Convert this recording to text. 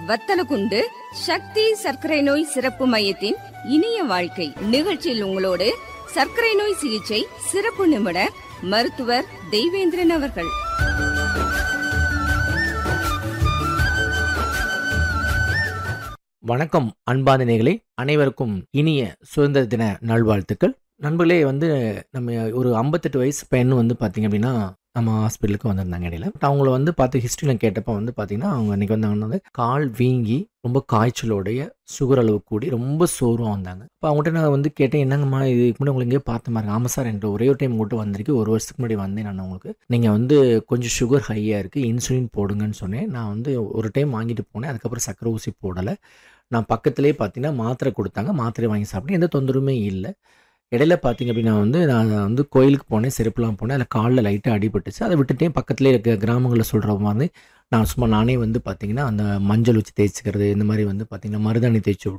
வத்தலகுண்டு சக்தி சர்க்கரை நோய் சிறப்பு மையத்தின் இனிய வாழ்க்கை நிகழ்ச்சியில் உங்களோடு சர்க்கரை நோய் சிகிச்சை சிறப்பு நிபுணர் மருத்துவர் தெய்வேந்திரன் அவர்கள் வணக்கம் அன்பாதினைகளே அனைவருக்கும் இனிய சுதந்திர தின நல்வாழ்த்துக்கள் நண்பர்களே வந்து நம்ம ஒரு ஐம்பத்தெட்டு வயசு பெண் வந்து பார்த்தீங்க அப்படின்னா நம்ம ஹாஸ்பிட்டலுக்கு வந்திருந்தாங்க இடையில அவங்கள வந்து பார்த்து ஹிஸ்ட்ரியில் கேட்டப்போ வந்து பார்த்தீங்கன்னா அவங்க அன்றைக்கி வந்தாங்கன்னா வந்து கால் வீங்கி ரொம்ப காய்ச்சலோடைய சுகர் அளவு கூடி ரொம்ப சோர்வாக வந்தாங்க இப்போ அவங்ககிட்ட நான் வந்து கேட்டேன் என்னங்கம்மா இதுக்கு முன்னாடி உங்களுக்கு எங்கேயோ பார்த்த மாதிரி ஆமாம் சார் என்கிட்ட ஒரே ஒரு டைம் உங்கள்கிட்ட வந்திருக்கு ஒரு வருஷத்துக்கு முன்னாடி வந்தேன் நான் உங்களுக்கு நீங்கள் வந்து கொஞ்சம் சுகர் ஹையாக இருக்குது இன்சுலின் போடுங்கன்னு சொன்னேன் நான் வந்து ஒரு டைம் வாங்கிட்டு போனேன் அதுக்கப்புறம் சக்கரை ஊசி போடலை நான் பக்கத்துலேயே பார்த்தீங்கன்னா மாத்திரை கொடுத்தாங்க மாத்திரை வாங்கி சாப்பிட்டேன் எந்த தொந்தரவுமே இல்லை இடையில பார்த்தீங்க அப்படின்னா வந்து நான் வந்து கோயிலுக்கு போனேன் செருப்புலாம் போனேன் அதில் காலில் லைட்டாக அடிபட்டுச்சு அதை விட்டுட்டே பக்கத்துலேயே இருக்க கிராமங்களில் சொல்கிற மாதிரி நான் சும்மா நானே வந்து பார்த்தீங்கன்னா அந்த மஞ்சள் வச்சு தேய்ச்சிக்கிறது இந்த மாதிரி வந்து பார்த்தீங்கன்னா மருதாணி தேய்ச்சி